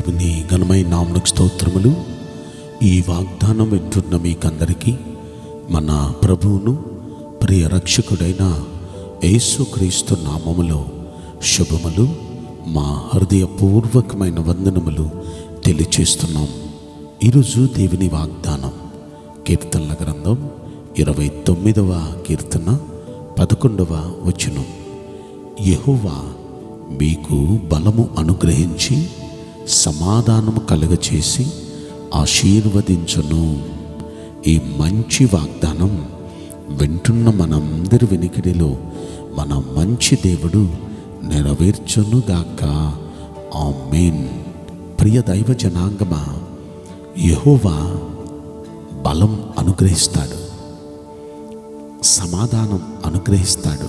దేవుని ఘనమైన నామకు స్తోత్రములు ఈ వాగ్దానం వింటున్న మీకందరికీ మన ప్రభువును ప్రియ రక్షకుడైన యేసుక్రీస్తు నామములో శుభములు మా హృదయపూర్వకమైన వందనములు తెలియచేస్తున్నాం ఈరోజు దేవుని వాగ్దానం కీర్తనల గ్రంథం ఇరవై తొమ్మిదవ కీర్తన పదకొండవ వచనం యెహోవా మీకు బలము అనుగ్రహించి సమాధానము కలుగచేసి ఆశీర్వదించును ఈ మంచి వాగ్దానం వింటున్న మనందరి వెనికిడిలో మన మంచి దేవుడు నెరవేర్చునుగాక ఆమేన్ ప్రియ దైవ జనాంగమా యెహోవా బలం అనుగ్రహిస్తాడు సమాధానం అనుగ్రహిస్తాడు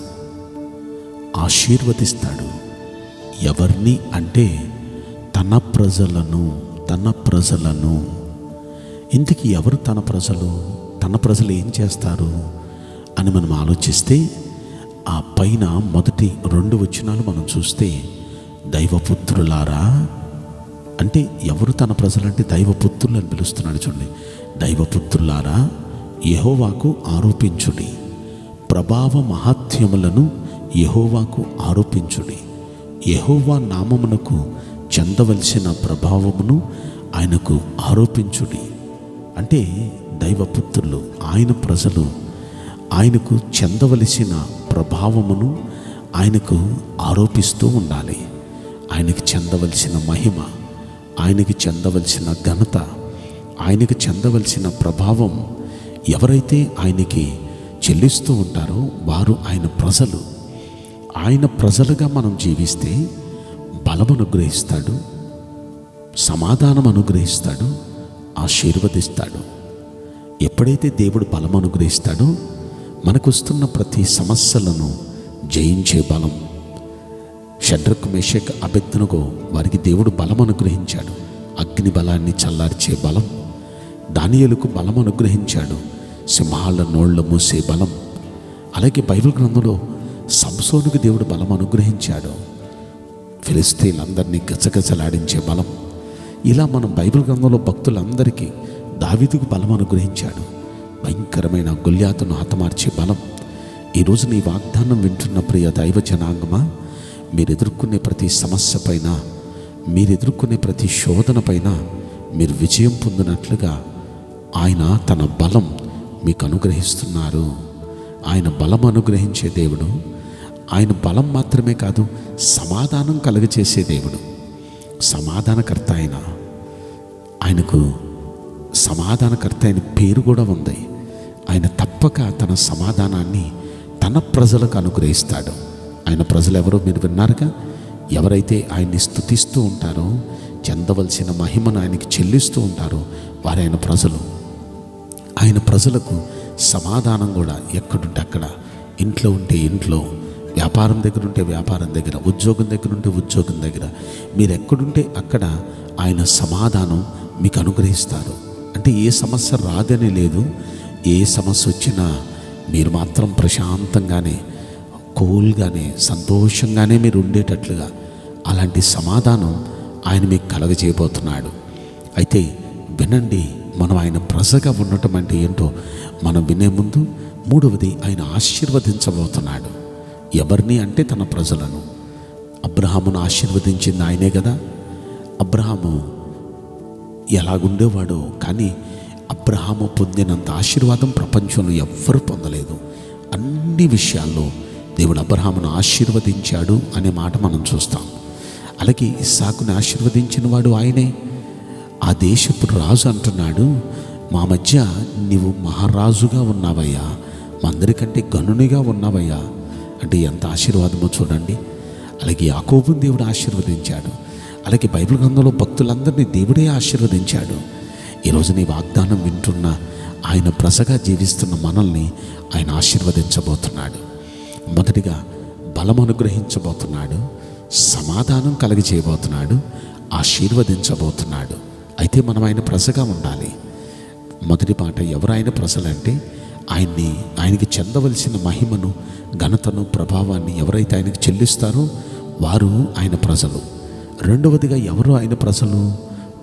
ఆశీర్వదిస్తాడు ఎవరిని అంటే తన ప్రజలను తన ప్రజలను ఇంతకీ ఎవరు తన ప్రజలు తన ప్రజలు ఏం చేస్తారు అని మనం ఆలోచిస్తే ఆ పైన మొదటి రెండు వచనాలు మనం చూస్తే దైవపుత్రులారా అంటే ఎవరు తన ప్రజలంటే దైవపుత్రులు అని పిలుస్తున్నాడు చూడండి దైవపుత్రులారా యెహోవాకు ఆరోపించుడి ప్రభావ మహాత్యములను యెహోవాకు ఆరోపించుడి యెహోవా నామమునకు చెందవలసిన ప్రభావమును ఆయనకు ఆరోపించుడి అంటే దైవపుత్రులు ఆయన ప్రజలు ఆయనకు చెందవలసిన ప్రభావమును ఆయనకు ఆరోపిస్తూ ఉండాలి ఆయనకి చెందవలసిన మహిమ ఆయనకి చెందవలసిన ఘనత ఆయనకి చెందవలసిన ప్రభావం ఎవరైతే ఆయనకి చెల్లిస్తూ ఉంటారో వారు ఆయన ప్రజలు ఆయన ప్రజలుగా మనం జీవిస్తే బలం అనుగ్రహిస్తాడు సమాధానం అనుగ్రహిస్తాడు ఆశీర్వదిస్తాడు ఎప్పుడైతే దేవుడు బలం అనుగ్రహిస్తాడో మనకు వస్తున్న ప్రతి సమస్యలను జయించే బలం షడ్రకు మేషక్ అభ్యర్థనకు వారికి దేవుడు బలం అనుగ్రహించాడు అగ్ని బలాన్ని చల్లార్చే బలం దానియలకు బలం అనుగ్రహించాడు సింహాల నోళ్ల మూసే బలం అలాగే బైబిల్ గ్రంథంలో సంసోనుకు దేవుడు బలం అనుగ్రహించాడు ఫిలిస్తీన్లందరినీ గజగజలాడించే బలం ఇలా మనం బైబిల్ గ్రంథంలో భక్తులందరికీ దావీదుకు బలం అనుగ్రహించాడు భయంకరమైన గొల్యాతును హతమార్చే బలం ఈరోజు నీ వాగ్దానం వింటున్న ప్రియ దైవ జనాంగమా మీరు ఎదుర్కొనే ప్రతి సమస్య పైన మీరు ఎదుర్కొనే ప్రతి శోధన పైన మీరు విజయం పొందినట్లుగా ఆయన తన బలం మీకు అనుగ్రహిస్తున్నారు ఆయన బలం అనుగ్రహించే దేవుడు ఆయన బలం మాత్రమే కాదు సమాధానం కలుగచేసే దేవుడు సమాధానకర్త ఆయన ఆయనకు సమాధానకర్త అయిన పేరు కూడా ఉంది ఆయన తప్పక తన సమాధానాన్ని తన ప్రజలకు అనుగ్రహిస్తాడు ఆయన ప్రజలు ఎవరో మీరు విన్నారుగా ఎవరైతే ఆయన్ని స్తుతిస్తూ ఉంటారో చెందవలసిన మహిమను ఆయనకి చెల్లిస్తూ ఉంటారో వారు ఆయన ప్రజలు ఆయన ప్రజలకు సమాధానం కూడా ఎక్కడుంటే అక్కడ ఇంట్లో ఉంటే ఇంట్లో వ్యాపారం దగ్గర ఉంటే వ్యాపారం దగ్గర ఉద్యోగం దగ్గర ఉంటే ఉద్యోగం దగ్గర మీరు ఎక్కడుంటే అక్కడ ఆయన సమాధానం మీకు అనుగ్రహిస్తారు అంటే ఏ సమస్య రాదని లేదు ఏ సమస్య వచ్చినా మీరు మాత్రం ప్రశాంతంగానే కూల్గానే సంతోషంగానే మీరు ఉండేటట్లుగా అలాంటి సమాధానం ఆయన మీకు కలగజేయబోతున్నాడు అయితే వినండి మనం ఆయన ప్రజగా ఉండటం అంటే ఏంటో మనం వినే ముందు మూడవది ఆయన ఆశీర్వదించబోతున్నాడు ఎవరిని అంటే తన ప్రజలను అబ్రహామును ఆశీర్వదించింది ఆయనే కదా అబ్రహాము ఎలాగుండేవాడో కానీ అబ్రహాము పొందినంత ఆశీర్వాదం ప్రపంచంలో ఎవ్వరు పొందలేదు అన్ని విషయాల్లో దేవుడు అబ్రహామును ఆశీర్వదించాడు అనే మాట మనం చూస్తాం అలాగే ఇస్సాకుని ఆశీర్వదించిన వాడు ఆయనే ఆ దేశపు రాజు అంటున్నాడు మా మధ్య నీవు మహారాజుగా ఉన్నావయ్యా మా అందరికంటే గనునిగా ఉన్నావయ్యా అంటే ఎంత ఆశీర్వాదమో చూడండి అలాగే యాకోబుని దేవుడు ఆశీర్వదించాడు అలాగే బైబిల్ గ్రంథంలో భక్తులందరినీ దేవుడే ఆశీర్వదించాడు ఈరోజు నీ వాగ్దానం వింటున్న ఆయన ప్రజగా జీవిస్తున్న మనల్ని ఆయన ఆశీర్వదించబోతున్నాడు మొదటిగా బలం అనుగ్రహించబోతున్నాడు సమాధానం కలిగజేయబోతున్నాడు ఆశీర్వదించబోతున్నాడు అయితే మనం ఆయన ప్రజగా ఉండాలి మొదటి పాట ఎవరైనా ప్రజలంటే ఆయన్ని ఆయనకి చెందవలసిన మహిమను ఘనతను ప్రభావాన్ని ఎవరైతే ఆయనకి చెల్లిస్తారో వారు ఆయన ప్రజలు రెండవదిగా ఎవరు ఆయన ప్రజలు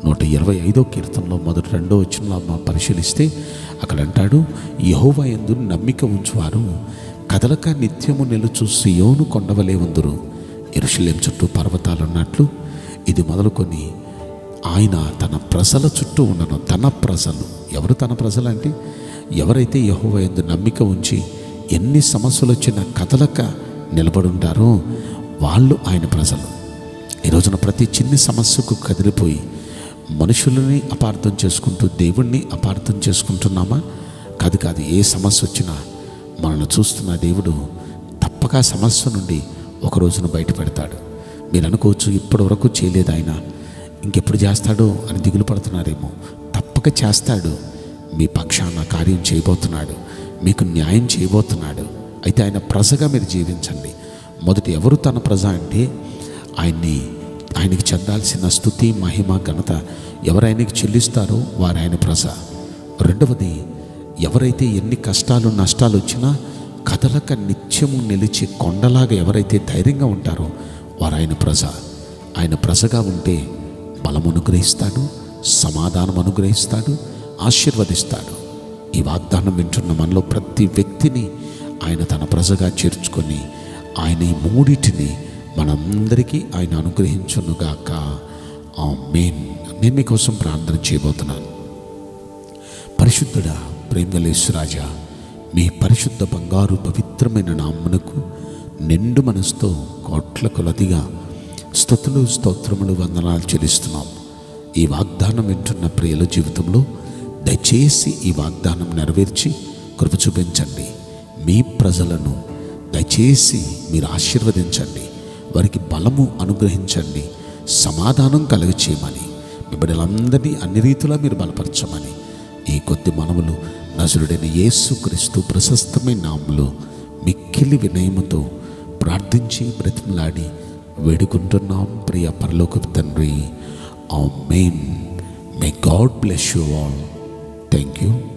నూట ఇరవై ఐదో కీర్తనలో మొదటి రెండో వచ్చిన మా పరిశీలిస్తే అక్కడ అంటాడు యహోవా ఎందు నమ్మిక ఉంచువారు కదలక నిత్యము నిలుచు సియోను కొండవలే ఉందురు ఎరుషులేం చుట్టూ పర్వతాలు ఉన్నట్లు ఇది మొదలుకొని ఆయన తన ప్రజల చుట్టూ ఉండను తన ప్రజలు ఎవరు తన ప్రజలు అంటే ఎవరైతే యహోవా ఎందు నమ్మిక ఉంచి ఎన్ని సమస్యలు వచ్చినా కదలక నిలబడుంటారో వాళ్ళు ఆయన ప్రజలు ఈ రోజున ప్రతి చిన్ని సమస్యకు కదిలిపోయి మనుషులని అపార్థం చేసుకుంటూ దేవుణ్ణి అపార్థం చేసుకుంటున్నామా కాదు కాదు ఏ సమస్య వచ్చినా మనల్ని చూస్తున్న దేవుడు తప్పక ఆ సమస్య నుండి ఒక రోజున బయటపెడతాడు మీరు అనుకోవచ్చు ఇప్పటి వరకు చేయలేదు ఆయన ఇంకెప్పుడు చేస్తాడో అని దిగులు పడుతున్నారేమో తప్పక చేస్తాడు మీ పక్షాన కార్యం చేయబోతున్నాడు మీకు న్యాయం చేయబోతున్నాడు అయితే ఆయన ప్రజగా మీరు జీవించండి మొదటి ఎవరు తన ప్రజ అంటే ఆయన్ని ఆయనకి చెందాల్సిన స్థుతి మహిమ ఘనత ఎవరు ఆయనకి చెల్లిస్తారో వారు ఆయన ప్రజ రెండవది ఎవరైతే ఎన్ని కష్టాలు నష్టాలు వచ్చినా కదలక నిత్యము నిలిచి కొండలాగా ఎవరైతే ధైర్యంగా ఉంటారో వారు ఆయన ప్రజ ఆయన ప్రజగా ఉంటే బలం అనుగ్రహిస్తాడు సమాధానం అనుగ్రహిస్తాడు ఆశీర్వదిస్తాడు ఈ వాగ్దానం వింటున్న మనలో ప్రతి వ్యక్తిని ఆయన తన ప్రజగా చేర్చుకొని ఆయన ఈ మూడిటిని మనందరికీ ఆయన అనుగ్రహించునుగాక ఆ మెయిన్ నేను మీకోసం ప్రార్థన చేయబోతున్నాను పరిశుద్ధుడా ప్రేమలేశ్వరాజా మీ పరిశుద్ధ బంగారు పవిత్రమైన నామ్మునకు నిండు మనసుతో కోట్ల కొలదిగా స్థుతులు స్తోత్రములు వందనాలు చెల్లిస్తున్నాం ఈ వాగ్దానం వింటున్న ప్రియుల జీవితంలో దయచేసి ఈ వాగ్దానం నెరవేర్చి కృప చూపించండి మీ ప్రజలను దయచేసి మీరు ఆశీర్వదించండి వారికి బలము అనుగ్రహించండి సమాధానం కలుగచేయమని మీ బిడ్డలందరినీ అన్ని రీతిలో మీరు బలపరచమని ఈ కొద్ది మనములు నజరుడైన యేసుక్రీస్తు ప్రశస్తమైన నామములో మిక్కిలి వినయముతో ప్రార్థించి బ్రతిమలాడి వేడుకుంటున్నాం ప్రియ పరలోక తండ్రి ఆ మెయిన్ may God bless you all thank you